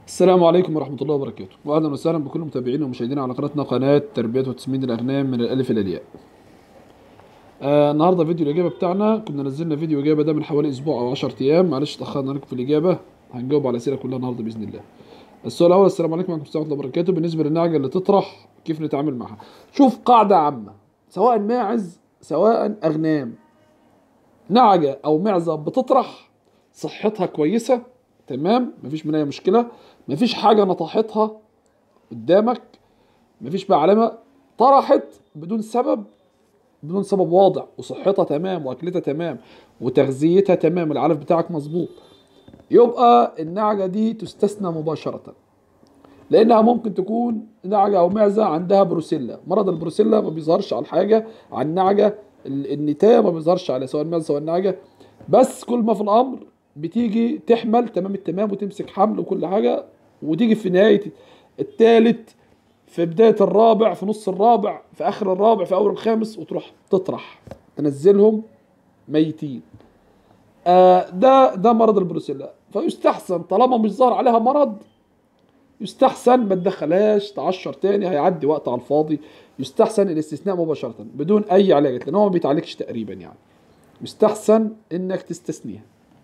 السلام عليكم ورحمة الله وبركاته وأهلا وسهلا بكل متابعينا ومشاهدينا على قناتنا قناة تربية وتسمين الأغنام من الألف إلى الياء آه النهاردة فيديو الإجابة بتاعنا كنا نزلنا فيديو إجابة ده من حوالي أسبوع أو 10 أيام معلش اتأخرنا عليكم في الإجابة هنجاوب على الأسئلة كلها النهاردة بإذن الله السؤال الأول السلام عليكم ورحمة الله وبركاته بالنسبة للنعجة اللي تطرح كيف نتعامل معها شوف قاعدة عامة سواء ماعز سواء أغنام نعجة أو معزة بتطرح صحتها كويسة تمام مفيش منها مشكلة مفيش حاجة نطحتها قدامك مفيش بقى علامة طرحت بدون سبب بدون سبب واضح وصحتها تمام واكلتها تمام وتغذيتها تمام العلف بتاعك مظبوط يبقى النعجة دي تستثنى مباشرة لانها ممكن تكون نعجة او معزة عندها بروسيلا مرض البروسيلا ما بيظهرش على الحاجة على النعجة ال- النتاية ما بيظهرش على سواء المعزة سواء النعجة بس كل ما في الامر بتيجي تحمل تمام التمام وتمسك حمل وكل حاجة وتيجي في نهاية الثالث في بداية الرابع في نص الرابع في آخر الرابع في أول الخامس وتروح تطرح تنزلهم ميتين آه ده ده مرض البروسيلا فيستحسن طالما مش ظاهر عليها مرض يستحسن ما تدخلهاش تعشر تاني هيعدي وقت على الفاضي يستحسن الاستثناء مباشرة بدون أي علاجات لأن هو ما بيتعالجش تقريبا يعني يستحسن إنك تستثنيها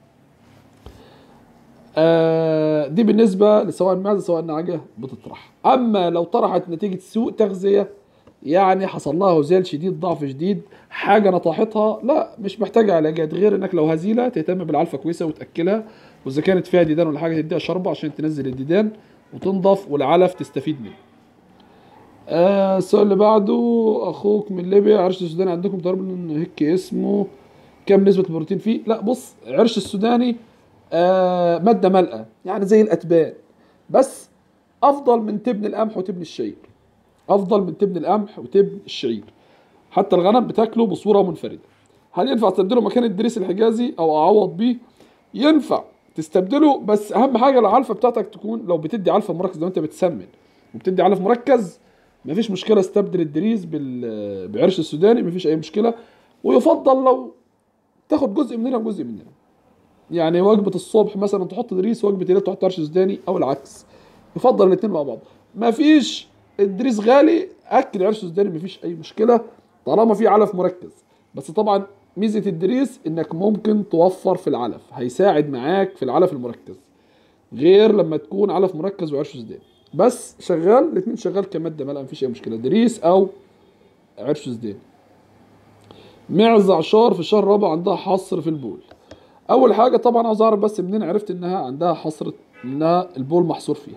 آه دي بالنسبة لسواء المعزة سواء النعجة بتطرح أما لو طرحت نتيجة سوء تغذية يعني حصل لها هزال شديد ضعف شديد حاجة نطحتها لا مش محتاجة علاجات غير انك لو هزيلة تهتم بالعلفة كويسة وتأكلها واذا كانت فيها ديدان ولا حاجة تديها شربة عشان تنزل الديدان وتنضف والعلف تستفيد منه آه السؤال اللي بعده اخوك من ليبيا عرش السوداني عندكم تقريبا هيك اسمه كم نسبة البروتين فيه لا بص عرش السوداني آه مادة ملقى يعني زي الأتبان بس أفضل من تبن القمح وتبن الشعير أفضل من تبن القمح وتبن الشعير حتى الغنم بتاكله بصورة منفردة هل ينفع تستبدله مكان الدريس الحجازي أو أعوض بيه؟ ينفع تستبدله بس أهم حاجة العلفة بتاعتك تكون لو بتدي علفة مركز لو أنت بتسمن وبتدي علف مركز مفيش مشكلة استبدل الدريس بال- بعرش السوداني مفيش أي مشكلة ويفضل لو تاخد جزء مننا وجزء مننا يعني وجبة الصبح مثلا تحط دريس وجبة الليل تحط عرش سوداني او العكس يفضل الاثنين مع بعض مفيش الدريس غالي اكل عرش سوداني مفيش اي مشكلة طالما في علف مركز بس طبعا ميزة الدريس انك ممكن توفر في العلف هيساعد معاك في العلف المركز غير لما تكون علف مركز وعرش سوداني بس شغال الاثنين شغال كمادة ملأ مفيش اي مشكلة دريس او عرش سوداني معز عشار في الشهر الرابع عندها حصر في البول اول حاجه طبعا عاوز اعرف بس منين عرفت انها عندها حصره انها البول محصور فيها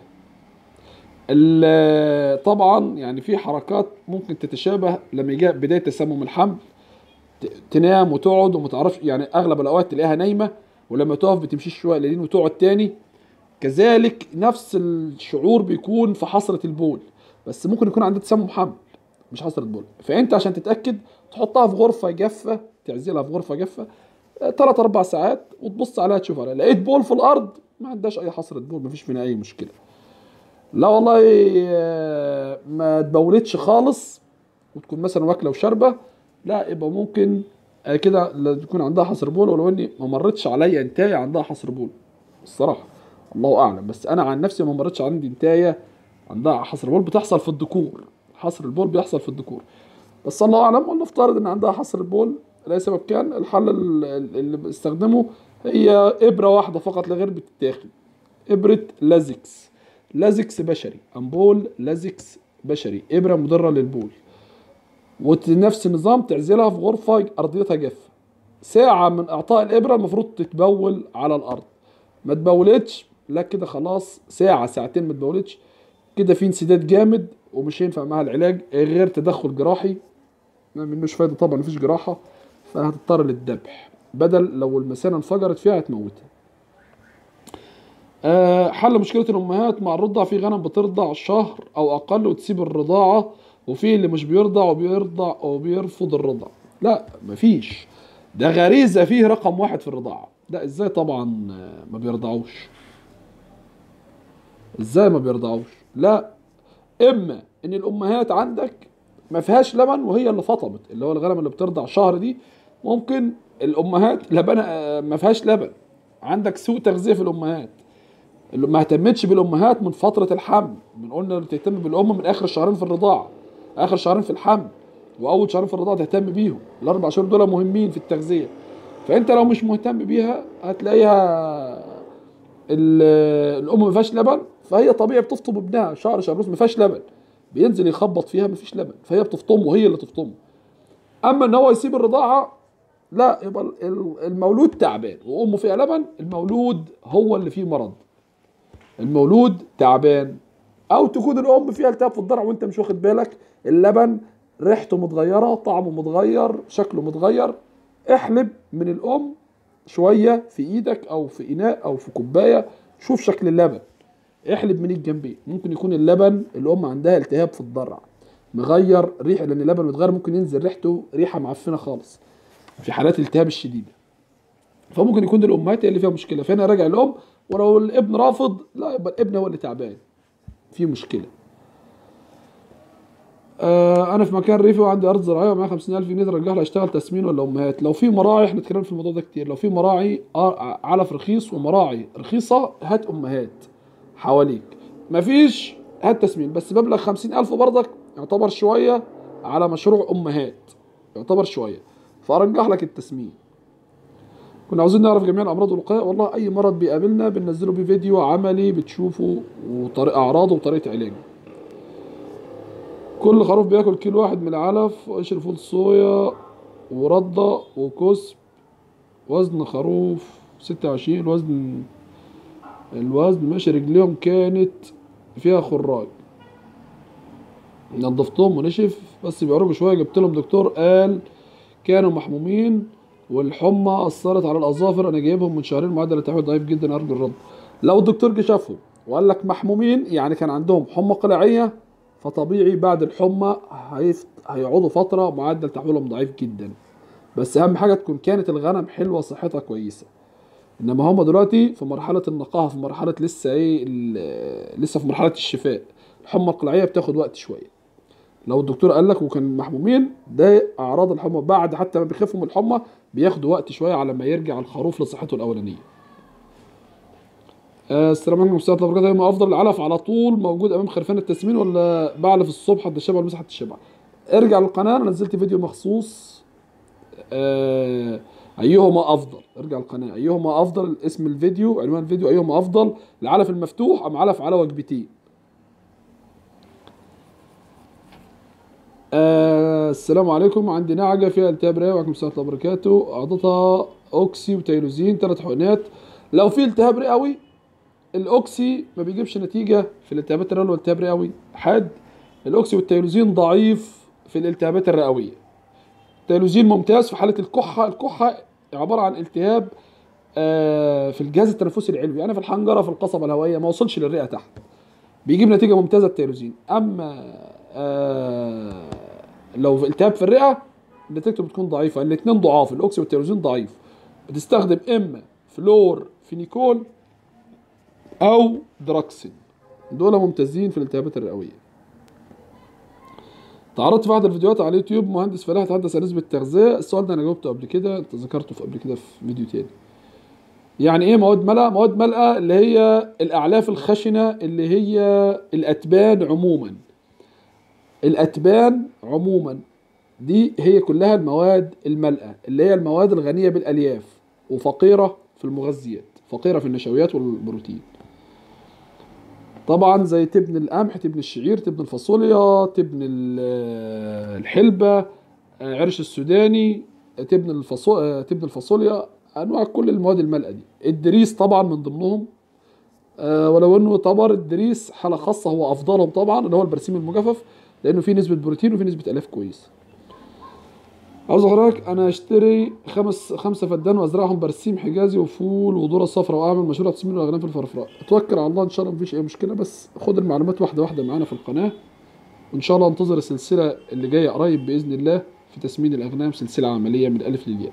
ال- طبعا يعني في حركات ممكن تتشابه لما يجي بدايه تسمم الحمل ت- تنام وتقعد وما تعرفش يعني اغلب الاوقات تلاقيها نايمه ولما تقف بتمشي شويه قليلين وتقعد تاني كذلك نفس الشعور بيكون في حصره البول بس ممكن يكون عندها تسمم حمل مش حصره بول فانت عشان تتاكد تحطها في غرفه جافه تعزلها في غرفه جافه ثلاث اربع ساعات وتبص عليها تشوف عليها لقيت بول في الارض ما عندهاش اي حصره بول ما فيش منها اي مشكله لا والله آه، ما تبولتش خالص وتكون مثلا واكله وشاربه لا يبقى ممكن آه، كده لا تكون عندها حصر بول ولو اني ما مرتش عليا انتايه عندها حصر بول الصراحه الله اعلم بس انا عن نفسي ما مرتش عندي انتايه عندها حصر بول بتحصل في الذكور حصر البول بيحصل في الذكور بس الله اعلم ولنفترض ان عندها حصر البول لاي سبب كان الحل ال- ال- اللي بستخدمه هي ابره واحده فقط لا غير بتتاخد ابره لازكس لازكس بشري امبول لازكس بشري ابره مضره للبول ونفس النظام تعزلها في غرفه ارضيتها جافه ساعه من اعطاء الابره المفروض تتبول على الارض ما تبولتش لا كده خلاص ساعه ساعتين ما تبولتش كده في انسداد جامد ومش هينفع معاها العلاج غير تدخل جراحي ما منوش فايده طبعا مفيش جراحه فهتضطر للذبح بدل لو المثانه انفجرت فيها هتموتها آه، حل مشكلة الأمهات مع الرضع في غنم بترضع شهر أو أقل وتسيب الرضاعة وفي اللي مش بيرضع وبيرضع وبيرفض الرضع لا مفيش ده غريزة فيه رقم واحد في الرضاعة لا ازاي طبعا آه، ما بيرضعوش ازاي ما بيرضعوش لا اما ان الامهات عندك ما فيهاش لبن وهي اللي فطمت اللي هو الغنم اللي بترضع شهر دي ممكن الامهات لبن آه، ما فيهاش لبن عندك سوء تغذية في الامهات اللي ما اهتمتش بالامهات من فتره الحمل من قلنا تهتم بالام من اخر شهرين في الرضاعه اخر شهرين في الحمل واول شهرين في الرضاعه تهتم بيهم الاربع شهور دول مهمين في التغذيه فانت لو مش مهتم بيها هتلاقيها ال- الام ما فيهاش لبن فهي طبيعي بتفطم ابنها شهر شهر ونص ما فيهاش لبن بينزل يخبط فيها ما فيش لبن فهي بتفطمه هي اللي تفطمه اما ان هو يسيب الرضاعه لا يبقى ال- ال- المولود تعبان وامه فيها لبن المولود هو اللي فيه مرض المولود تعبان او تكون الام فيها التهاب في الضرع وانت مش واخد بالك اللبن ريحته متغيره طعمه متغير شكله متغير احلب من الام شويه في ايدك او في اناء او في كوبايه شوف شكل اللبن احلب من الجنبين ممكن يكون اللبن الام عندها التهاب في الضرع مغير ريحه لان اللبن متغير ممكن ينزل ريحته ريحه معفنه خالص في حالات الالتهاب الشديده فممكن يكون دي الامهات هي اللي فيها مشكله فهنا راجع الام ولو الابن رافض لا يبقى الابن هو اللي تعبان في مشكله آه انا في مكان ريفي وعندي ارض زراعيه ومعايا 50000 جنيه ترجح لي اشتغل تسمين ولا امهات لو في مراعي احنا اتكلمنا في الموضوع ده كتير لو في مراعي آه، علف رخيص ومراعي رخيصه هات امهات حواليك مفيش هات تسمين بس مبلغ 50000 برضك يعتبر شويه على مشروع امهات يعتبر شويه فارجح لك التسمين كنا عاوزين نعرف جميع الامراض والوقايه والله اي مرض بيقابلنا بننزله بيه فيديو عملي بتشوفه وطريقه اعراضه وطريقه علاجه كل خروف بياكل كيلو واحد من العلف وقشر فول صويا وردة وكسب وزن خروف ستة وعشرين الوزن الوزن ماشي رجليهم كانت فيها خراج نضفتهم ونشف بس بيعرجوا شوية جبت لهم دكتور قال كانوا محمومين والحمى أثرت على الأظافر أنا جايبهم من شهرين معدل التحويل ضعيف جدا أرجو الرد لو الدكتور جه شافهم وقال لك محمومين يعني كان عندهم حمى قلعية فطبيعي بعد الحمى هيفت... هيقعدوا فترة معدل تحويلهم ضعيف جدا بس أهم حاجة تكون كانت الغنم حلوة صحتها كويسة إنما هما دلوقتي في مرحلة النقاهة في مرحلة لسه إيه ال- لسه في مرحلة الشفاء الحمى القلعية بتاخد وقت شوية لو الدكتور قال لك وكان محمومين ده أعراض الحمى بعد حتى ما بيخفوا من الحمى بياخدوا وقت شوية على ما يرجع الخروف لصحته الأولانية آه، السلام عليكم ورحمة الله وبركاته ما افضل العلف على طول موجود امام خرفان التسمين ولا بعلف الصبح حد الشبع ولا مسحة الشبع ارجع للقناة انا نزلت فيديو مخصوص آه ايهما افضل ارجع القناة ايهما افضل اسم الفيديو عنوان الفيديو ايهما افضل العلف المفتوح ام علف على وجبتين آه السلام عليكم عندي نعجة فيها التهاب رئوي وعليكم السلام ورحمة الله وبركاته اعطتها اوكسي وتيلوزين ثلاث حقنات لو في التهاب رئوي الاوكسي ما بيجيبش نتيجه في الالتهابات الرئويه والالتهاب الرئوي حاد الاوكسي والتيلوزين ضعيف في الالتهابات الرئويه التيلوزين ممتاز في حاله الكحه الكحه عباره عن التهاب آه، في الجهاز التنفسي العلوي انا في الحنجره في القصبه الهوائيه ما وصلش للرئه تحت بيجيب نتيجه ممتازه التيلوزين اما آه، لو في التهاب في الرئه نتيجته بتكون ضعيفه الاثنين ضعاف الاوكسي والتيلوزين ضعيف بتستخدم اما فلور فينيكول او دراكسين دول ممتازين في الالتهابات الرئويه تعرضت في احد الفيديوهات على اليوتيوب مهندس فلاح يتحدث عن نسبة التغذية السؤال ده انا جاوبته قبل كده انت ذكرته في قبل كده في فيديو تاني يعني ايه مواد ملأ مواد ملأ اللي هي الاعلاف الخشنة اللي هي الاتبان عموما الاتبان عموما دي هي كلها المواد الملأة اللي هي المواد الغنية بالالياف وفقيرة في المغذيات فقيرة في النشويات والبروتين طبعا زي تبن القمح تبن الشعير تبن الفاصوليا تبن ال- الحلبة آه، عرش السوداني تبن الفاصو... آه، تبن الفاصوليا انواع كل المواد المالئه دي الدريس طبعا من ضمنهم آه، ولو انه يعتبر الدريس حاله خاصه هو افضلهم طبعا اللي هو البرسيم المجفف لانه فيه نسبه بروتين وفيه نسبه الياف كويسه عاوز اخبرك انا اشتري خمس خمسه فدان وازرعهم برسيم حجازي وفول وذره صفراء واعمل مشروع تسمين واغنام في الفرفراء اتوكل على الله ان شاء الله مفيش اي مشكله بس خد المعلومات واحده واحده معانا في القناه وان شاء الله انتظر السلسله اللي جايه قريب باذن الله في تسمين الاغنام سلسله عمليه من الالف للياء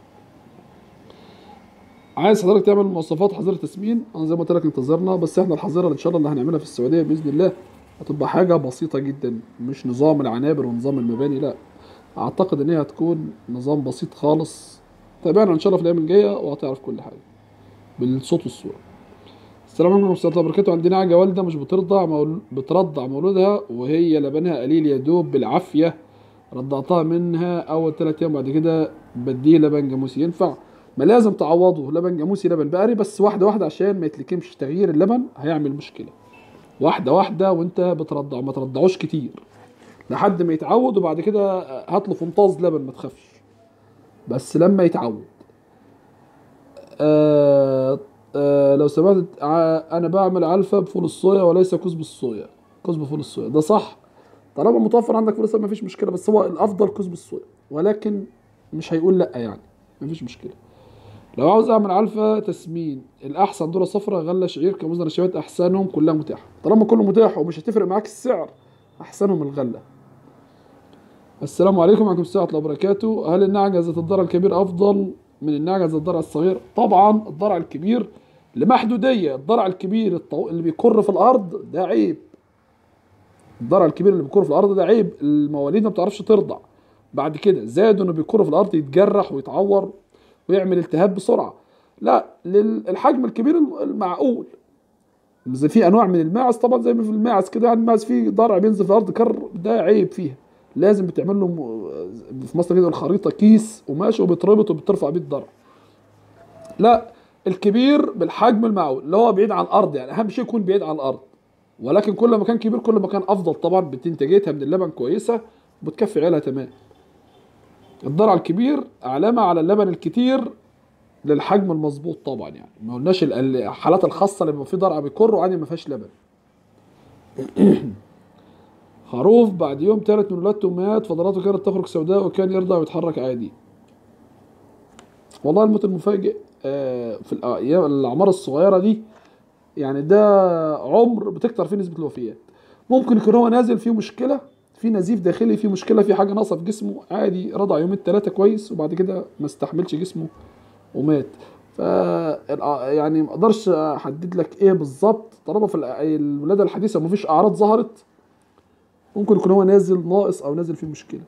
عايز حضرتك تعمل مواصفات حظيره تسمين انا زي ما قلت لك انتظرنا بس احنا الحظيره اللي ان شاء الله اللي هنعملها في السعوديه باذن الله هتبقى حاجه بسيطه جدا مش نظام العنابر ونظام المباني لا اعتقد ان هي هتكون نظام بسيط خالص تابعنا ان شاء الله في الايام الجايه وهتعرف كل حاجه بالصوت والصوره السلام عليكم ورحمة الله وبركاته عندنا نعجة والدة مش بترضع مول... بترضع مولودها وهي لبنها قليل يا دوب بالعافية رضعتها منها أول تلات أيام بعد كده بديه لبن جاموسي ينفع؟ ما لازم تعوضه لبن جاموسي لبن بقري بس واحدة واحدة عشان ما يتلكمش تغيير اللبن هيعمل مشكلة واحدة واحدة وانت بترضع ما ترضعوش كتير لحد ما يتعود وبعد كده هات له فنطاز لبن ما تخافش بس لما يتعود آه آه لو سمحت ع- انا بعمل علفة بفول الصويا وليس كزب الصويا كزب فول الصويا ده صح طالما متوفر عندك فول الصويا مفيش مشكلة بس هو الافضل كزب الصويا ولكن مش هيقول لا يعني مفيش مشكلة لو عاوز اعمل علفة تسمين الاحسن ذرة صفراء غلة شعير كموز نشويات احسنهم كلها متاحة طالما كله متاح ومش هتفرق معاك السعر احسنهم الغلة السلام عليكم وعليكم السلام ورحمة الله وبركاته هل النعجة ذات الضرع الكبير أفضل من النعجة ذات الضرع الصغير؟ طبعا الضرع الكبير لمحدودية الضرع الكبير الطو... اللي بيكر في الأرض ده عيب الضرع الكبير اللي بيكر في الأرض ده عيب المواليد ما بتعرفش ترضع بعد كده زاد انه بيكر في الأرض يتجرح ويتعور ويعمل التهاب بسرعة لا للحجم الكبير المعقول زي في انواع من الماعز طبعا زي ما في الماعز كده يعني الماعز فيه ضرع بينزل في الارض كر ده عيب فيها لازم بتعمل له م- في مصر كده الخريطه كيس قماش وبيتربط وبترفع بيه الضرع لا الكبير بالحجم المعقول اللي هو بعيد عن الارض يعني اهم شيء يكون بعيد عن الارض ولكن كل ما كان كبير كل ما كان افضل طبعا بتنتاجيتها من اللبن كويسه وبتكفي عيالها تمام الضرع الكبير علامه على اللبن الكتير للحجم المظبوط طبعا يعني ما قلناش ال- الحالات الخاصه اللي بيبقى فيه ضرع بيكر وعادي ما فيهاش لبن خروف بعد يوم ثالث من ولادته مات فضلاته كانت تخرج سوداء وكان يرضع ويتحرك عادي والله الموت المفاجئ آه، في الايام الاعمار الصغيره دي يعني ده عمر بتكتر فيه نسبه الوفيات ممكن يكون هو نازل فيه مشكله في نزيف داخلي في مشكله في حاجه ناقصه في جسمه عادي رضع يومين ثلاثه كويس وبعد كده ما استحملش جسمه ومات ف يعني ما اقدرش احدد لك ايه بالظبط طالما في الأ- الولاده الحديثه مفيش اعراض ظهرت ممكن يكون هو نازل ناقص او نازل فيه مشكله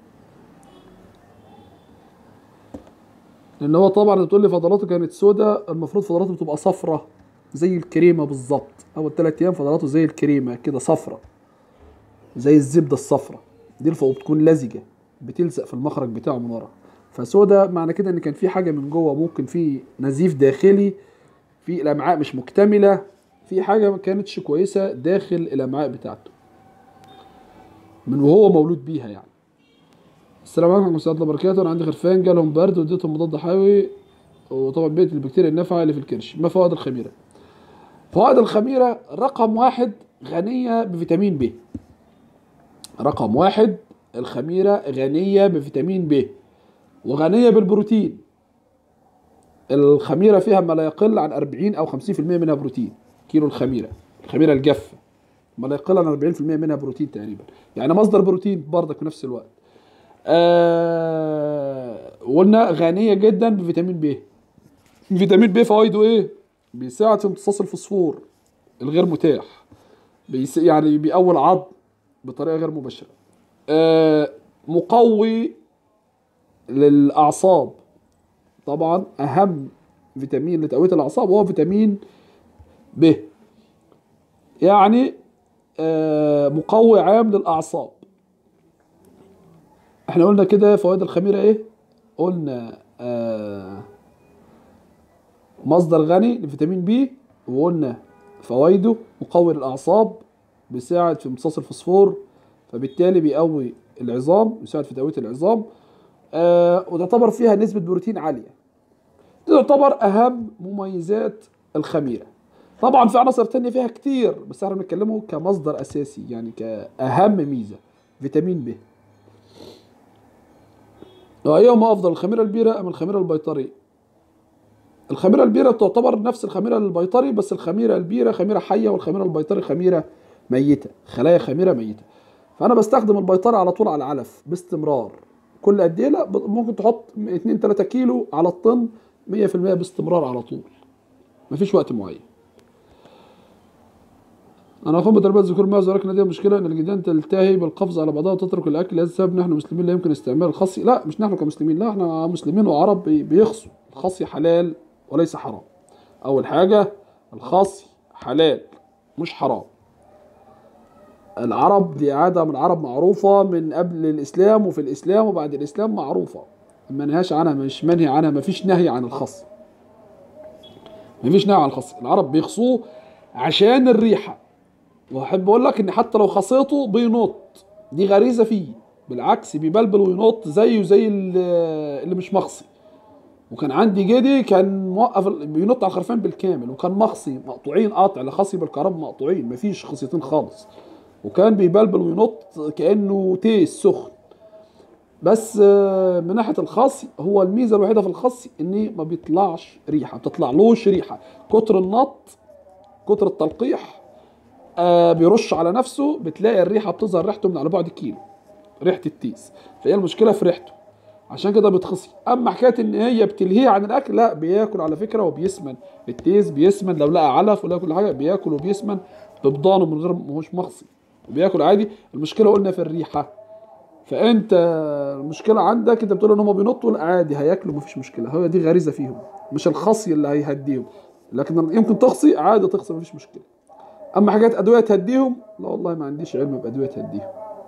لان هو طبعا بتقول لي فضلاته كانت سودة المفروض فضلاته بتبقى صفرة زي الكريمه بالظبط اول ثلاث ايام فضلاته زي الكريمه كده صفرة زي الزبده الصفرة دي الفوق بتكون لزجه بتلزق في المخرج بتاعه من ورا فسودا معنى كده ان كان في حاجه من جوه ممكن في نزيف داخلي في الامعاء مش مكتمله في حاجه ما كانتش كويسه داخل الامعاء بتاعته من وهو مولود بيها يعني السلام عليكم ورحمه الله وبركاته انا عندي خرفان جالهم برد واديتهم مضاد حيوي وطبعا بيت البكتيريا النافعه اللي في الكرش ما فوائد الخميره فوائد الخميره رقم واحد غنيه بفيتامين ب رقم واحد الخميره غنيه بفيتامين ب وغنيه بالبروتين الخميره فيها ما لا يقل عن 40 او 50% منها بروتين كيلو الخميره الخميره الجافه ما لا يقل عن 40% منها بروتين تقريبا يعني مصدر بروتين برضك في نفس الوقت آه قلنا غنيه جدا بفيتامين ب فيتامين ب فوائده ايه بيساعد في امتصاص الفوسفور الغير متاح بيس يعني بيقوي العظم بطريقه غير مباشره آه مقوي للاعصاب طبعا اهم فيتامين لتقويه الاعصاب هو فيتامين ب يعني آه مقوي عام للاعصاب احنا قلنا كده فوائد الخميره ايه قلنا آه مصدر غني لفيتامين بي وقلنا فوائده مقوي للاعصاب بيساعد في امتصاص الفوسفور فبالتالي بيقوي العظام بيساعد في تقويه العظام آه وتعتبر فيها نسبه بروتين عاليه دي تعتبر اهم مميزات الخميره طبعا في عناصر تانية فيها كتير بس احنا بنتكلمه كمصدر اساسي يعني كاهم ميزه فيتامين ب وايهما افضل الخميره البيره ام الخميره البيطري الخميره البيره تعتبر نفس الخميره البيطري بس الخميره البيره خميره حيه والخميره البيطري خميره ميته خلايا خميره ميته فانا بستخدم البيطري على طول على العلف باستمرار كل قد ايه لا ب- ممكن تحط 2 3 كيلو على الطن 100% باستمرار على طول مفيش وقت معين انا اقوم بتربيه ذكور الماعز ولكن لدي مشكله ان الجدران تلتهي بالقفز على بعضها وتترك الاكل هذا السبب نحن مسلمين لا يمكن استعمال الخصي لا مش نحن كمسلمين لا احنا مسلمين وعرب بي- بيخصوا الخصي حلال وليس حرام اول حاجه الخصي حلال مش حرام العرب دي عادة من العرب معروفة من قبل الإسلام وفي الإسلام وبعد الإسلام معروفة ما نهاش عنها مش منهي عنها ما فيش نهي عن الخص ما فيش نهي عن الخص العرب بيخصوه عشان الريحة واحب اقول لك ان حتى لو خصيته بينط دي غريزة فيه بالعكس بيبلبل وينط زيه زي ال- اللي مش مخصي وكان عندي جدي كان موقف ال- بينط على الخرفان بالكامل وكان مخصي مقطوعين قاطع لا خصي بالكهرباء مقطوعين مفيش خصيتين خالص وكان بيبلبل وينط كانه تيس سخن بس آه، من ناحيه الخصي هو الميزه الوحيده في الخصي ان ما بيطلعش ريحه ما بتطلعلوش ريحه كتر النط كتر التلقيح آه بيرش على نفسه بتلاقي الريحه بتظهر ريحته من على بعد كيلو ريحه التيس فهي المشكله في ريحته عشان كده بتخصي اما حكايه ان هي بتلهيه عن الاكل لا بياكل على فكره وبيسمن التيس بيسمن لو لقى علف ولا كل حاجه بياكل وبيسمن ببضانه من غير ما هوش مخصي بياكل عادي المشكله قلنا في الريحه فانت المشكله عندك انت بتقول ان هم بينطوا لا عادي هياكلوا مفيش مشكله هو دي غريزه فيهم مش الخصي اللي هيهديهم لكن يمكن تخصي عادي تخصي مفيش مشكله اما حاجات ادويه تهديهم لا والله ما عنديش علم بادويه تهديهم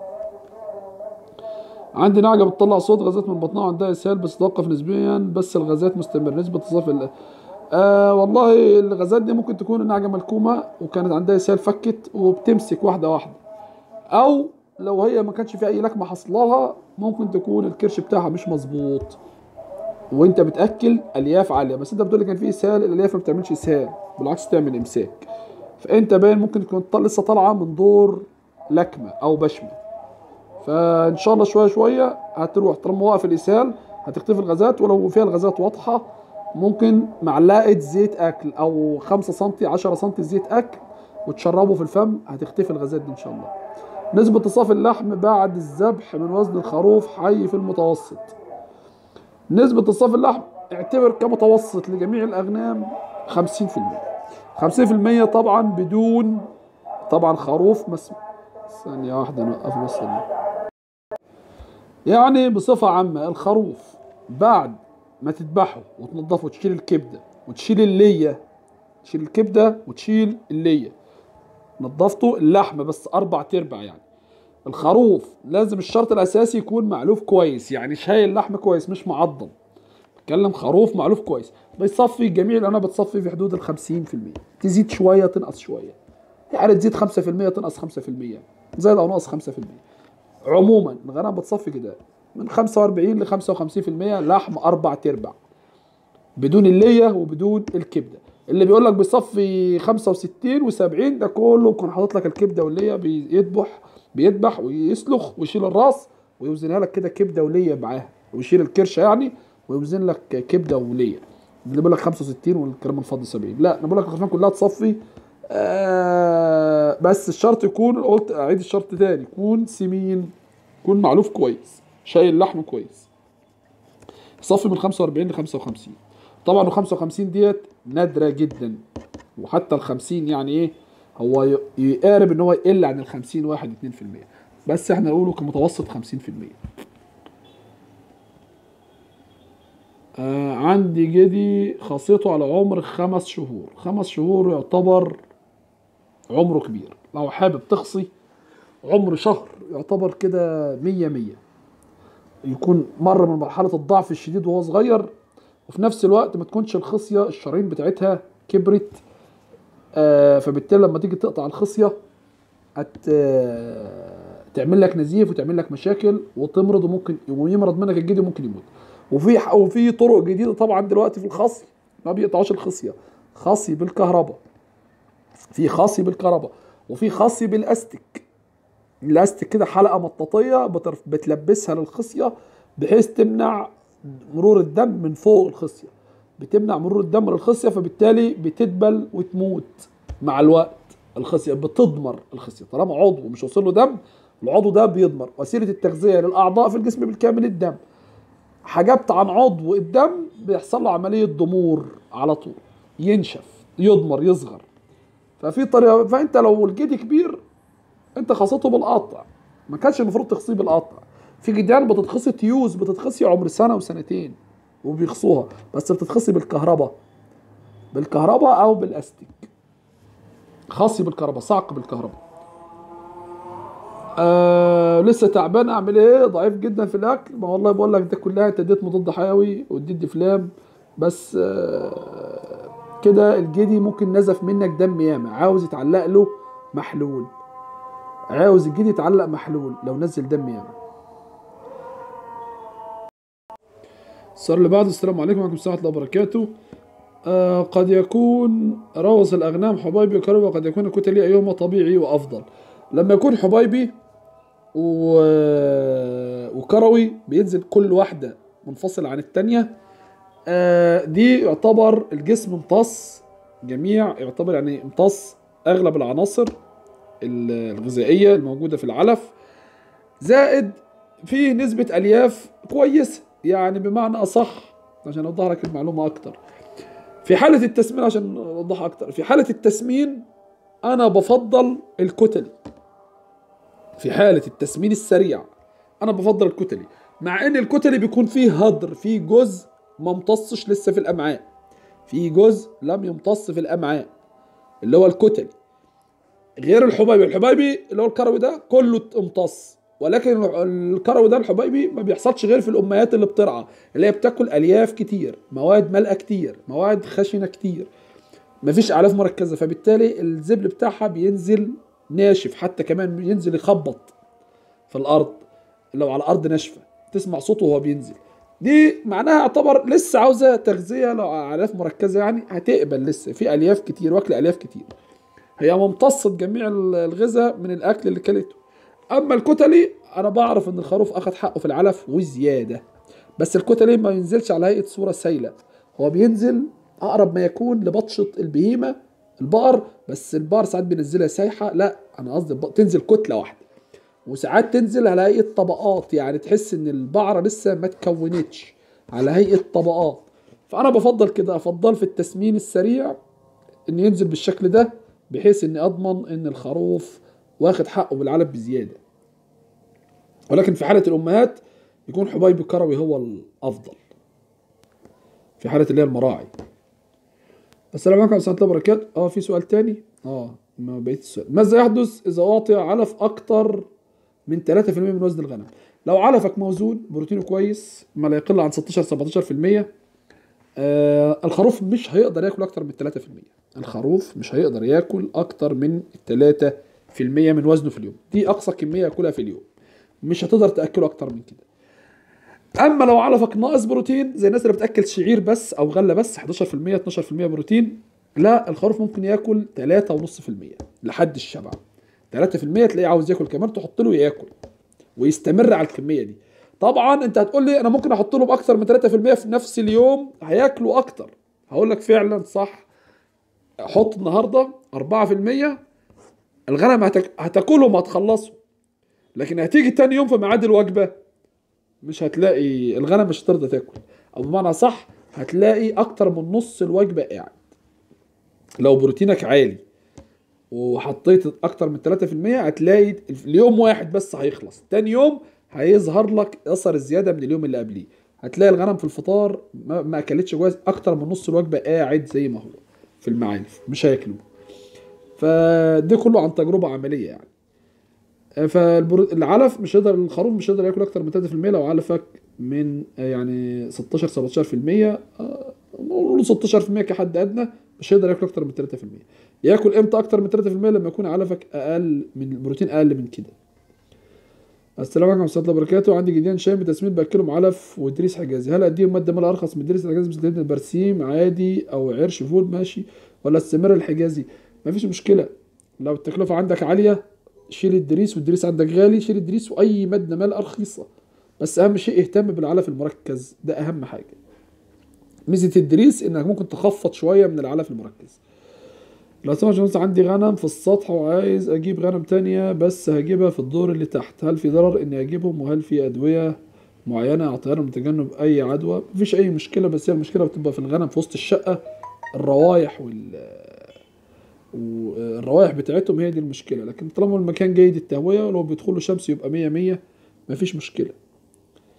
عندي نعجة بتطلع صوت غازات من بطنها وعندها اسهال بس توقف نسبيا بس الغازات مستمر نسبة تصافي ال- آه والله الغازات دي ممكن تكون النعجة ملكومة وكانت عندها اسهال فكت وبتمسك واحدة واحدة او لو هي ما كانش في اي لكمة حصلها ممكن تكون الكرش بتاعها مش مظبوط وانت بتاكل الياف عاليه بس انت بتقول لي كان في اسهال الالياف ما بتعملش اسهال بالعكس تعمل امساك فانت باين ممكن تكون طل- لسه طالعه من دور لكمه او بشمه فان شاء الله شويه شويه هتروح طالما واقف الاسهال هتختفي الغازات ولو فيها الغازات واضحه ممكن معلقه زيت اكل او 5 سم 10 سم زيت اكل وتشربه في الفم هتختفي الغازات دي ان شاء الله نسبة تصافي اللحم بعد الذبح من وزن الخروف حي في المتوسط نسبة تصافي اللحم اعتبر كمتوسط لجميع الأغنام 50% 50% طبعا بدون طبعا خروف مس ثانية واحدة نوقف بس ال- يعني بصفة عامة الخروف بعد ما تذبحه وتنضفه وتشيل الكبدة وتشيل اللية تشيل الكبدة وتشيل اللية نضفته اللحمة بس أربع تربع يعني الخروف لازم الشرط الأساسي يكون معلوف كويس يعني شايل لحم كويس مش معضل بتكلم خروف معلوف كويس بيصفي جميع الأنا بتصفي في حدود ال 50% تزيد شوية تنقص شوية يعني تزيد 5% تنقص 5% زائد أو ناقص 5% عموما الغنم بتصفي كده من 45 ل 55% لحم أربع تربع بدون اللية وبدون الكبدة اللي بيقول لك بيصفي 65 و70 ده كله بيكون حاطط لك الكبده والليه بيذبح بيذبح ويسلخ ويشيل الراس ويوزنها لك كده كبده وليه معاها ويشيل الكرشه يعني ويوزن لك كبده وليه اللي بيقول لك 65 والكلام الفاضي 70 لا انا بقول لك الخرفان كلها تصفي آه بس الشرط يكون قلت اعيد الشرط تاني يكون سمين يكون معلوف كويس شايل لحم كويس صفي من 45 ل 55 طبعا ال 55 ديت نادرة جدا وحتى ال 50 يعني ايه هو ي- يقارب ان هو يقل عن ال 50 واحد 2% بس احنا نقوله كمتوسط 50% آه عندي جدي خاصيته على عمر خمس شهور خمس شهور يعتبر عمره كبير لو حابب تخصي عمر شهر يعتبر كده مية مية يكون مر من مرحلة الضعف الشديد وهو صغير وفي نفس الوقت ما تكونش الخصية الشرايين بتاعتها كبرت آه فبالتالي لما تيجي تقطع الخصية هت آه، تعمل لك نزيف وتعمل لك مشاكل وتمرض وممكن ويمرض منك الجدي وممكن يموت وفي ح- وفي طرق جديدة طبعا دلوقتي في الخصي ما بيقطعوش الخصية خصي بالكهرباء في خاصي بالكهرباء وفي خاصي بالاستك الاستك كده حلقه مطاطيه بترف- بتلبسها للخصيه بحيث تمنع مرور الدم من فوق الخصيه بتمنع مرور الدم للخصيه فبالتالي بتدبل وتموت مع الوقت الخصيه بتضمر الخصيه طالما عضو مش واصل له دم العضو ده بيضمر وسيله التغذيه للاعضاء في الجسم بالكامل الدم حجبت عن عضو الدم بيحصل له عمليه ضمور على طول ينشف يضمر يصغر ففي طريقه فانت لو الجدي كبير انت خاصته بالقطع ما كانش المفروض تخصيه بالقطع في جديان بتتخصي تيوز بتتخصي عمر سنه وسنتين وبيخصوها بس بتتخصي بالكهرباء بالكهرباء او بالاستيك خاصي بالكهرباء صعق بالكهرباء آه لسه تعبان اعمل ايه ضعيف جدا في الاكل ما والله بقول لك ده كلها انت اديت مضاد حيوي واديت دفلام بس آه كده الجدي ممكن نزف منك دم ياما عاوز يتعلق له محلول عاوز الجدي يتعلق محلول لو نزل دم ياما السؤال اللي بعده السلام عليكم وعليكم السلام ورحمه الله وبركاته آه قد يكون روث الأغنام حبيبي وكربي وقد يكون الكتلي أيهما طبيعي وأفضل لما يكون حبيبي و... وكروي بينزل كل واحدة منفصلة عن التانية آه دي يعتبر الجسم امتص جميع يعتبر يعني امتص أغلب العناصر الغذائية الموجودة في العلف زائد في نسبة ألياف كويسة يعني بمعنى أصح عشان أوضح لك المعلومة أكتر في حالة التسمين عشان أوضحها أكتر في حالة التسمين أنا بفضل الكتلي في حالة التسمين السريع أنا بفضل الكتلي مع إن الكتلي بيكون فيه هدر فيه جزء ما امتصش لسه في الأمعاء في جزء لم يمتص في الأمعاء اللي هو الكتلي غير الحبيبي الحبيبي اللي هو الكروي ده كله امتص ولكن الكروي ده الحبيبي ما بيحصلش غير في الامهات اللي بترعى اللي هي بتاكل الياف كتير مواد مالئه كتير مواد خشنه كتير مفيش اعلاف مركزه فبالتالي الزبل بتاعها بينزل ناشف حتى كمان بينزل يخبط في الارض لو على ارض ناشفه تسمع صوته وهو بينزل دي معناها يعتبر لسه عاوزه تغذيه لو اعلاف مركزه يعني هتقبل لسه في الياف كتير واكل الياف كتير هي ممتصت جميع الغذاء من الاكل اللي كلته اما الكتلي انا بعرف ان الخروف اخد حقه في العلف وزياده بس الكتلي ما ينزلش على هيئه صوره سايله هو بينزل اقرب ما يكون لبطشه البهيمه البقر بس البقر ساعات بينزلها سايحه لا انا قصدي تنزل كتله واحده وساعات تنزل على هيئه طبقات يعني تحس ان البعره لسه ما تكونتش على هيئه طبقات فانا بفضل كده افضل في التسمين السريع ان ينزل بالشكل ده بحيث اني اضمن ان الخروف واخد حقه بالعلف بزياده ولكن في حاله الامهات يكون حبيب الكروي هو الافضل في حاله اللي هي المراعي السلام عليكم ورحمه الله وبركاته اه في سؤال تاني اه ما بقيت السؤال ماذا يحدث اذا اعطي علف اكتر من 3% من وزن الغنم لو علفك موزون بروتينه كويس ما لا يقل عن 16 17% آه الخروف مش هيقدر ياكل اكتر من 3% الخروف مش هيقدر ياكل اكتر من 3% من وزنه في اليوم دي اقصى كميه ياكلها في اليوم مش هتقدر تاكله اكتر من كده اما لو علفك ناقص بروتين زي الناس اللي بتاكل شعير بس او غله بس 11% 12% بروتين لا الخروف ممكن ياكل 3.5% لحد الشبع 3% تلاقيه عاوز ياكل كمان تحط له ياكل ويستمر على الكميه دي طبعا انت هتقول لي انا ممكن احط له باكتر من 3% في نفس اليوم هياكلوا اكتر هقول لك فعلا صح حط النهارده 4% الغنم هتك... هتاكلهم هتخلصوا لكن هتيجي تاني يوم في ميعاد الوجبه مش هتلاقي الغنم مش هترضى تاكل او بمعنى صح هتلاقي اكتر من نص الوجبه قاعد لو بروتينك عالي وحطيت اكتر من 3% هتلاقي اليوم واحد بس هيخلص تاني يوم هيظهر لك اثر الزياده من اليوم اللي قبليه هتلاقي الغنم في الفطار ما, ما اكلتش كويس اكتر من نص الوجبه قاعد زي ما هو في المعالف مش هياكلوه فده كله عن تجربه عمليه يعني فالعلف مش هيقدر الخروف مش هيقدر ياكل اكتر من 3% لو علفك من يعني 16 17% نقول 16% كحد ادنى مش هيقدر ياكل اكتر من 3% ياكل امتى اكتر من 3% لما يكون علفك اقل من البروتين اقل من كده السلام عليكم ورحمه الله وبركاته عندي جديان شام بتسمين باكلهم علف وادريس حجازي هل اديهم ماده مال ارخص من ادريس الحجازي مثل البرسيم عادي او عرش فول ماشي ولا استمر الحجازي مفيش مشكله لو التكلفه عندك عاليه شيل الدريس والدريس عندك غالي شيل الدريس واي ماده مال رخيصه بس اهم شيء اهتم بالعلف المركز ده اهم حاجه ميزه الدريس انك ممكن تخفض شويه من العلف المركز لو سمحت عندي غنم في السطح وعايز اجيب غنم تانية بس هجيبها في الدور اللي تحت هل في ضرر اني اجيبهم وهل في ادويه معينه اعطيها لهم لتجنب اي عدوى مفيش اي مشكله بس هي المشكله بتبقى في الغنم في وسط الشقه الروايح وال والروائح بتاعتهم هي دي المشكله لكن طالما المكان جيد التهويه ولو بيدخلوا شمس يبقى مية مية مفيش مشكله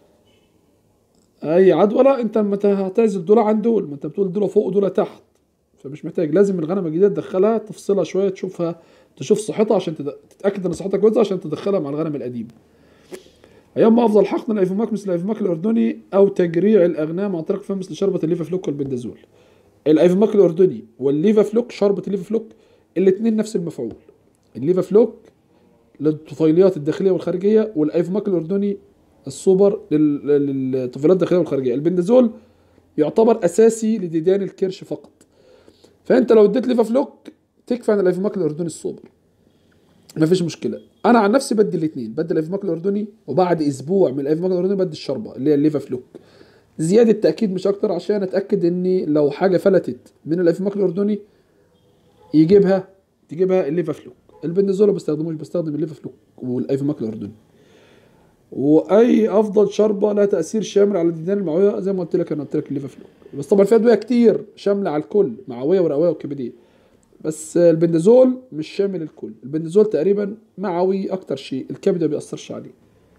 اي عدوى لا انت لما هتعزل دول عن دول ما انت بتقول دول فوق ودول تحت فمش محتاج لازم الغنم الجديده تدخلها تفصلها شويه تشوفها تشوف صحتها عشان تد- تتاكد ان صحتها كويسه عشان تدخلها مع الغنم القديم ايام افضل حقن الايفوماك مثل الايفوماك الاردني او تجريع الاغنام عن طريق فم مثل شربة الليفا فلوك والبندازول الايفوماك الاردني والليفا فلوك شربة الليفا فلوك الاثنين نفس المفعول الليفا فلوك للطفيليات الداخليه والخارجيه والايفوماك الاردني السوبر لل- للطفيلات الداخليه والخارجيه البندازول يعتبر اساسي لديدان الكرش فقط فانت لو اديت ليفا فلوك تكفي عن الايفوماك الاردني السوبر مفيش مشكله انا عن نفسي بدي الاثنين بدي الايفوماك الاردني وبعد اسبوع من الايفوماك الاردني بدي الشربه اللي هي الليفا فلوك زياده تاكيد مش اكتر عشان اتاكد اني لو حاجه فلتت من الايفوماك الاردني يجيبها تجيبها الليفا فلوك البنزول ما بستخدموش بستخدم الليفا فلوك والايفوماك الاردني واي افضل شربه لها تاثير شامل على الديدان المعويه زي ما قلت لك انا قلت لك الليفا فلوك بس طبعا في ادويه كتير شامله على الكل معويه ورئويه وكبديه بس البندازول مش شامل الكل البندازول تقريبا معوي اكتر شيء الكبد ما بيأثرش عليه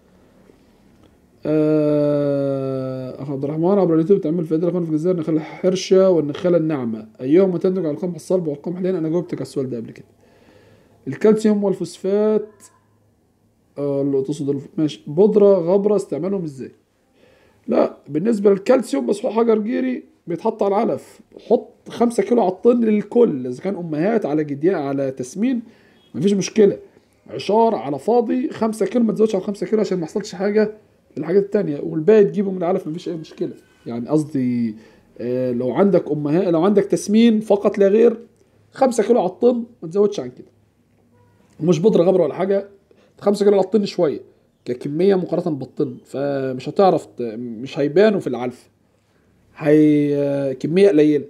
آه، اخ عبد الرحمن عبر اليوتيوب تعمل فائده لكم في الجزائر النخاله الحرشه والنخاله الناعمه ايهما تنتج على القمح الصلب والقمح لين انا جاوبتك على السؤال ده قبل كده الكالسيوم والفوسفات آه اللي تقصد الف- ماشي بودره غبره استعمالهم ازاي لا بالنسبه للكالسيوم مسحوق حجر جيري بيتحط على العلف حط خمسة كيلو على الطن للكل اذا كان امهات على جدياء على تسمين مفيش مشكله عشار على فاضي خمسة كيلو ما تزودش على خمسة كيلو عشان ما يحصلش حاجه الحاجات التانية والباقي تجيبه من العلف مفيش اي مشكله يعني قصدي آه، لو عندك امهات لو عندك تسمين فقط لا غير خمسة كيلو على الطن ما تزودش عن كده ومش بودره غبره ولا حاجه 5 كيلو على الطن شويه ككميه مقارنه بالطن فمش هتعرف ت- مش هيبانوا في العلف هي كميه قليله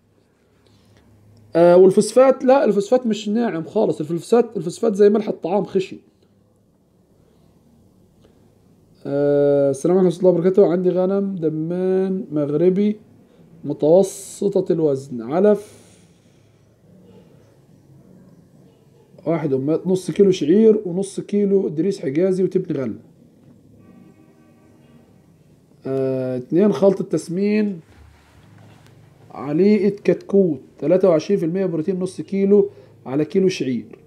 آه والفوسفات لا الفوسفات مش ناعم خالص الفوسفات الفوسفات زي ملح الطعام خشن آه السلام عليكم ورحمه الله وبركاته عندي غنم دمان مغربي متوسطة الوزن علف واحد أمات نص كيلو شعير ونص كيلو دريس حجازي وتبن غلة آه، اتنين خلطة تسمين عليقة كتكوت تلاتة وعشرين في المية بروتين نص كيلو على كيلو شعير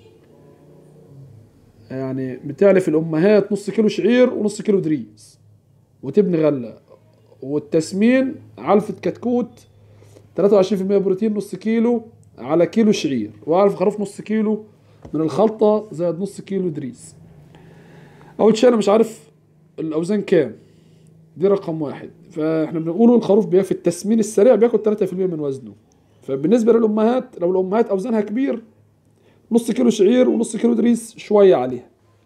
يعني بتعرف الأمهات نص كيلو شعير ونص كيلو دريس وتبن غلة والتسمين علفة كتكوت 23% بروتين نص كيلو على كيلو شعير وأعرف خروف نص كيلو من الخلطة زائد نص كيلو دريس أول شيء أنا مش عارف الأوزان كام دي رقم واحد فاحنا بنقوله الخروف بياكل في التسمين السريع بياكل 3% من وزنه فبالنسبة للأمهات لو الأمهات أوزانها كبير نص كيلو شعير ونص كيلو دريس شوية عليها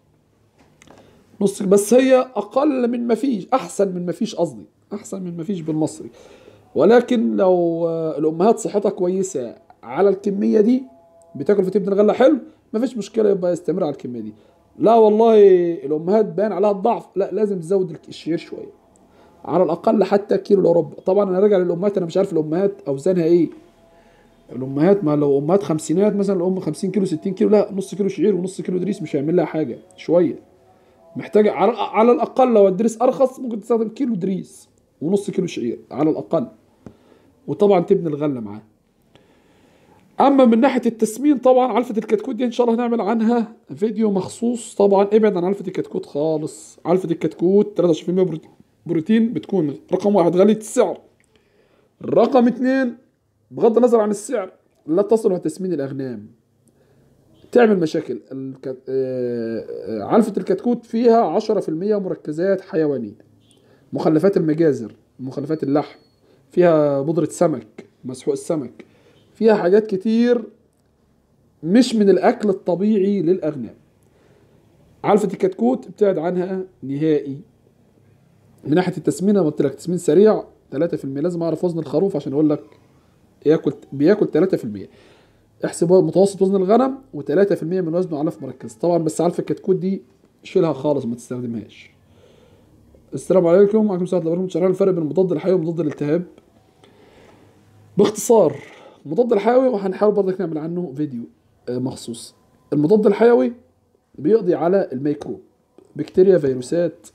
نص بس هي أقل من ما فيش أحسن من ما فيش قصدي أحسن من ما فيش بالمصري ولكن لو آه، الأمهات صحتها كويسة على الكمية دي بتاكل في تبن الغلة حلو مفيش مشكلة يبقى يستمر على الكمية دي لا والله الأمهات بان عليها الضعف لا لازم تزود الشعير شوية على الأقل حتى كيلو إلا ربع طبعا أنا راجع للأمهات أنا مش عارف الأمهات أوزانها إيه الأمهات ما لو أمهات خمسينات مثلا الأم 50 كيلو 60 كيلو لا نص كيلو شعير ونص كيلو دريس مش هيعمل لها حاجة شوية محتاجة على, على الأقل لو الدريس أرخص ممكن تستخدم كيلو دريس ونص كيلو شعير على الأقل وطبعا تبني الغله معاه اما من ناحيه التسمين طبعا علفه الكتكوت دي ان شاء الله هنعمل عنها فيديو مخصوص طبعا ابعد عن علفه الكتكوت خالص علفه الكتكوت 23% بروتين- بروتين بتكون رقم واحد غاليه السعر رقم اتنين بغض النظر عن السعر لا تصلح تسمين الاغنام تعمل مشاكل الك... آه، آه، علفة الكتكوت فيها 10% مركزات حيوانية مخلفات المجازر مخلفات اللحم فيها بودرة سمك مسحوق السمك فيها حاجات كتير مش من الأكل الطبيعي للأغنام علفة الكتكوت ابتعد عنها نهائي من ناحية التسمين أنا قلت لك تسمين سريع 3% لازم أعرف وزن الخروف عشان أقول لك ياكل بياكل 3% احسب متوسط وزن الغنم و3% من وزنه علف مركز طبعا بس علفة الكتكوت دي شيلها خالص ما تستخدمهاش السلام عليكم وعليكم السلام ورحمة الله وبركاته الفرق بين المضاد الحيوي ومضاد الالتهاب باختصار المضاد الحيوي وهنحاول برضك نعمل عنه فيديو آه، مخصوص المضاد الحيوي بيقضي على الميكروب بكتيريا فيروسات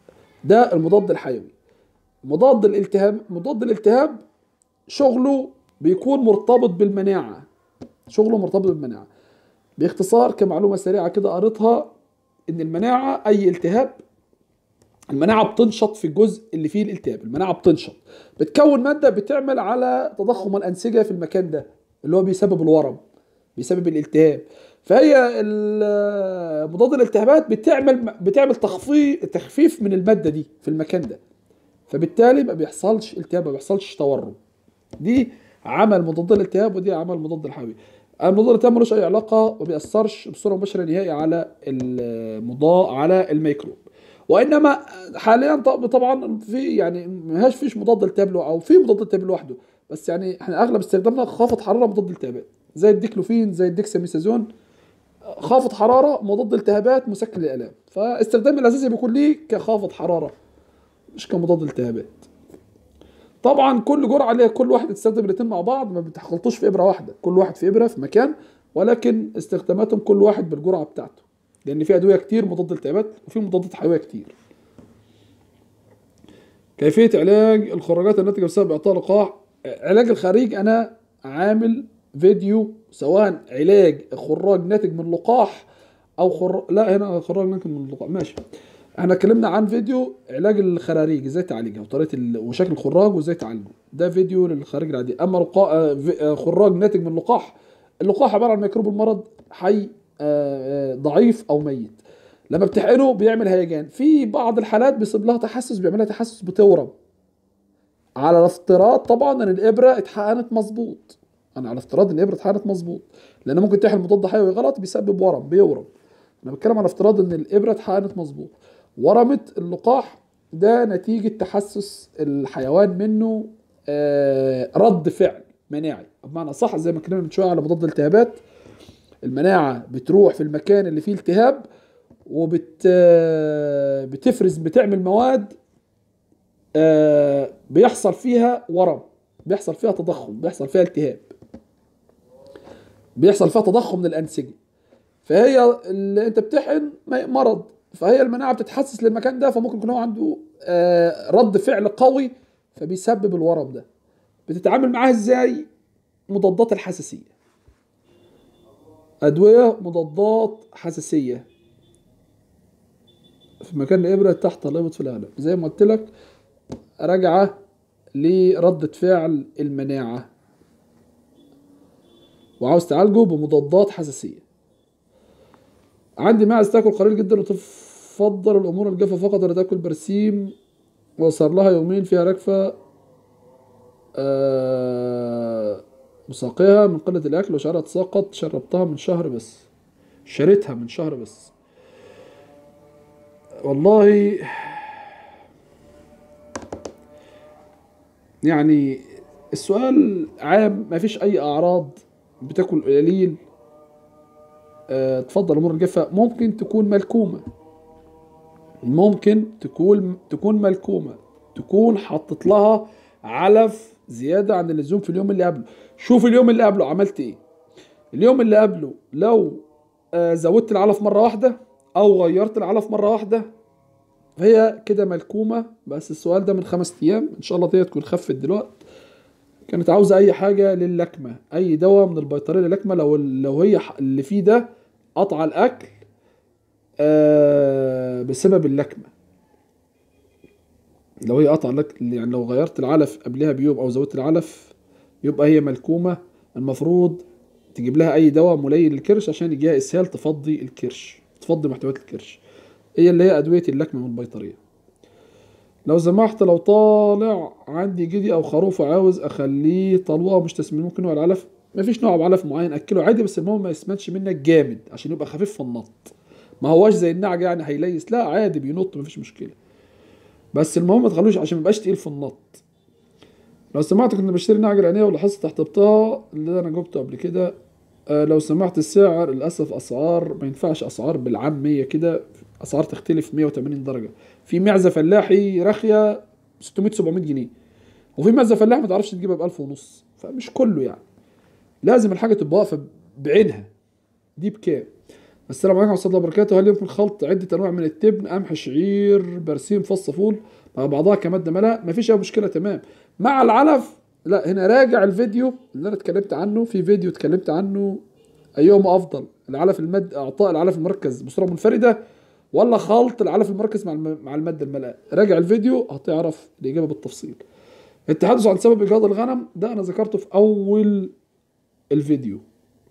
ده المضاد الحيوي مضاد الالتهاب مضاد الالتهاب شغله بيكون مرتبط بالمناعه شغله مرتبط بالمناعه باختصار كمعلومه سريعه كده قريتها ان المناعه اي التهاب المناعه بتنشط في الجزء اللي فيه الالتهاب المناعه بتنشط بتكون ماده بتعمل على تضخم الانسجه في المكان ده اللي هو بيسبب الورم بيسبب الالتهاب فهي ال- مضاد الالتهابات بتعمل بتعمل تخفيف تخفيف من الماده دي في المكان ده فبالتالي ما بيحصلش التهاب ما بيحصلش تورم دي عمل مضاد الالتهاب ودي عمل مضاد الحيوي المضاد الالتهاب ملوش اي علاقه ما بيأثرش بصوره مباشره نهائي على المضاد على الميكروب وانما حاليا طب- طبعا في يعني ما هاش فيش مضاد التهاب له او في مضاد التهاب لوحده بس يعني احنا اغلب استخدامنا خافض حراره مضاد التهابات زي الديكلوفين زي الديكساميثازون خافض حراره مضاد التهابات مسكن للالام فاستخدام الاساسي بيكون ليه كخافض حراره مش كمضاد التهابات طبعا كل جرعه ليها كل واحد يستخدم الاثنين مع بعض ما بتخلطوش في ابره واحده كل واحد في ابره في مكان ولكن استخداماتهم كل واحد بالجرعه بتاعته لان في ادويه كتير مضاد التهابات وفي مضادات حيويه كتير كيفيه علاج الخراجات الناتجه بسبب اعطاء لقاح علاج الخريج انا عامل فيديو سواء علاج خراج ناتج من لقاح او خر... لا هنا خراج ناتج من لقاح ماشي احنا اتكلمنا عن فيديو علاج الخراريج ازاي تعالجها وطريقه ال... وشكل الخراج وازاي تعالجه ده فيديو للخارج العادي اما لقاح آه، في- آه، خراج ناتج من لقاح اللقاح عباره عن ميكروب المرض حي آه، آه، ضعيف او ميت لما بتحقنه بيعمل هيجان في بعض الحالات بيصيب لها تحسس بيعملها تحسس بتورم على الافتراض طبعا ان الابره اتحقنت مظبوط انا على افتراض ان الابره اتحقنت مظبوط لان ممكن تحقن مضاد حيوي غلط بيسبب ورم بيورم انا بتكلم على افتراض ان الابره اتحقنت مظبوط ورمت اللقاح ده نتيجه تحسس الحيوان منه آه، رد فعل مناعي بمعنى صح زي ما اتكلمنا من شويه على مضاد الالتهابات المناعه بتروح في المكان اللي فيه التهاب وبت آه، بتفرز بتعمل مواد آه، بيحصل فيها ورم بيحصل فيها تضخم بيحصل فيها التهاب بيحصل فيها تضخم للانسجه فهي اللي انت بتحقن م- مرض فهي المناعه بتتحسس للمكان ده فممكن يكون هو عنده آه، رد فعل قوي فبيسبب الورم ده بتتعامل معاه ازاي مضادات الحساسيه ادويه مضادات حساسيه في مكان الابره تحت الابط في الاغلب زي ما قلت لك راجعه لردة فعل المناعة وعاوز تعالجه بمضادات حساسية عندي معز تاكل قليل جدا وتفضل الأمور الجافة فقط ولا تاكل برسيم وصار لها يومين فيها ركفة آه، مساقيها من قلة الأكل وشعرها تساقط شربتها من شهر بس شريتها من شهر بس والله يعني السؤال عام ما فيش اي اعراض بتاكل قليل أه تفضل امور الجافه ممكن تكون ملكومه ممكن تكون تكون ملكومه تكون حطت لها علف زياده عن اللزوم في اليوم اللي قبله شوف اليوم اللي قبله عملت ايه اليوم اللي قبله لو آه زودت العلف مره واحده او غيرت العلف مره واحده فهي كده ملكومة بس السؤال ده من خمس أيام إن شاء الله دي تكون خفت دلوقتي كانت عاوزة أي حاجة للكمة أي دواء من البيطرية للكمة لو لو هي ح- اللي فيه ده قطع الأكل آه بسبب اللكمة لو هي قطع الأكل يعني لو غيرت العلف قبلها بيوم أو زودت العلف يبقى هي ملكومة المفروض تجيب لها أي دواء ملين للكرش عشان يجيها إسهال تفضي الكرش تفضي محتويات الكرش هي اللي هي أدوية اللكمة من البيطرية لو سمحت لو طالع عندي جدي أو خروف وعاوز أخليه طلوة مش تسمين ممكن نوع العلف مفيش نوع بعلف معين أكله عادي بس المهم ما يسمنش منك جامد عشان يبقى خفيف في النط ما هواش زي النعجة يعني هيليس لا عادي بينط مفيش مشكلة بس المهم ما تخلوش عشان ميبقاش تقيل في النط لو سمحت كنت بشتري نعجة العينية ولاحظت تحتبطها اللي أنا جبته قبل كده آه، لو سمحت السعر للأسف أسعار ما ينفعش أسعار بالعامية كده أسعار تختلف 180 درجة في معزة فلاحي راخية 600 700 جنيه وفي معزة فلاحي ما تعرفش تجيبها ب 1000 ونص فمش كله يعني لازم الحاجة تبقى واقفة بعينها دي بكام السلام عليكم ورحمة الله وبركاته هل يمكن خلط عدة أنواع من التبن قمح شعير برسيم فص فول مع بعضها كمادة ملاء مفيش أي مشكلة تمام مع العلف لا هنا راجع الفيديو اللي انا اتكلمت عنه في فيديو اتكلمت عنه ايهما افضل العلف المد اعطاء العلف المركز بصوره منفرده ولا خلط العلف المركز مع الم... مع الماده الملأة راجع الفيديو هتعرف الاجابه بالتفصيل التحدث عن سبب ايجاد الغنم ده انا ذكرته في اول الفيديو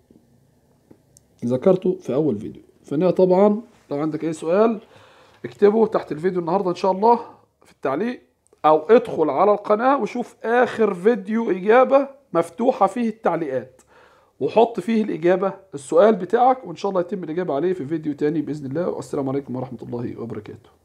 ذكرته في اول فيديو فهنا طبعا لو عندك اي سؤال اكتبه تحت الفيديو النهارده ان شاء الله في التعليق او ادخل على القناه وشوف اخر فيديو اجابه مفتوحه فيه التعليقات وحط فيه الاجابه السؤال بتاعك وان شاء الله يتم الاجابه عليه في فيديو تاني باذن الله والسلام عليكم ورحمه الله وبركاته